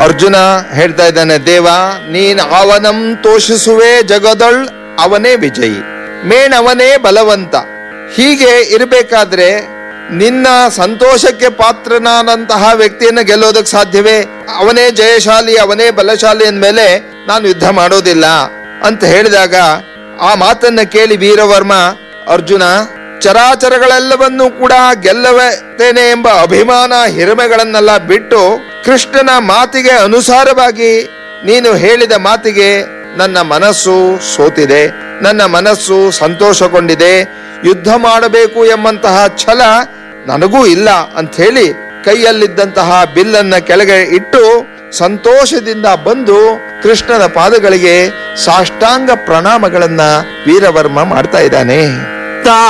ಅರ್ಜುನ ಹೇಳ್ತಾ ಇದ್ದಾನೆ ದೇವ ನೀನ್ ಅವನಂ ತೋಷಿಸುವೆ ಜಗದೊಳ್ ಅವನೇ ವಿಜಯಿ ಮೇಣ್ ಅವನೇ ಬಲವಂತ ಹೀಗೆ ಇರಬೇಕಾದ್ರೆ ನಿನ್ನ ಸಂತೋಷಕ್ಕೆ ಪಾತ್ರನಾದಂತಹ ವ್ಯಕ್ತಿಯನ್ನು ಗೆಲ್ಲೋದಕ್ಕೆ ಸಾಧ್ಯವೇ ಅವನೇ ಜಯಶಾಲಿ ಅವನೇ ಬಲಶಾಲಿ ಅಂದ್ಮೇಲೆ ನಾನು ಯುದ್ಧ ಮಾಡೋದಿಲ್ಲ ಅಂತ ಹೇಳಿದಾಗ ಆ ಮಾತನ್ನ ಕೇಳಿ ವೀರವರ್ಮ ಅರ್ಜುನ ಚರಾಚರಗಳೆಲ್ಲವನ್ನೂ ಕೂಡ ಗೆಲ್ಲುತ್ತೇನೆ ಎಂಬ ಅಭಿಮಾನ ಹಿರಿಮೆಗಳನ್ನೆಲ್ಲ ಬಿಟ್ಟು ಕೃಷ್ಣನ ಮಾತಿಗೆ ಅನುಸಾರವಾಗಿ ನೀನು ಹೇಳಿದ ಮಾತಿಗೆ ನನ್ನ ಮನಸ್ಸು ಸೋತಿದೆ ನನ್ನ ಮನಸ್ಸು ಸಂತೋಷಗೊಂಡಿದೆ ಯುದ್ಧ ಮಾಡಬೇಕು ಎಂಬಂತಹ ಛಲ ನನಗೂ ಇಲ್ಲ ಅಂತ ಹೇಳಿ ಕೈಯಲ್ಲಿದ್ದಂತಹ ಬಿಲ್ಲನ್ನ ಕೆಳಗೆ ಇಟ್ಟು ಸಂತೋಷದಿಂದ ಬಂದು ಕೃಷ್ಣನ ಪಾದಗಳಿಗೆ ಸಾಷ್ಟಾಂಗ ಪ್ರಣಾಮಗಳನ್ನ ವೀರವರ್ಮ ಮಾಡ್ತಾ ಇದ್ದಾನೆ ತಾ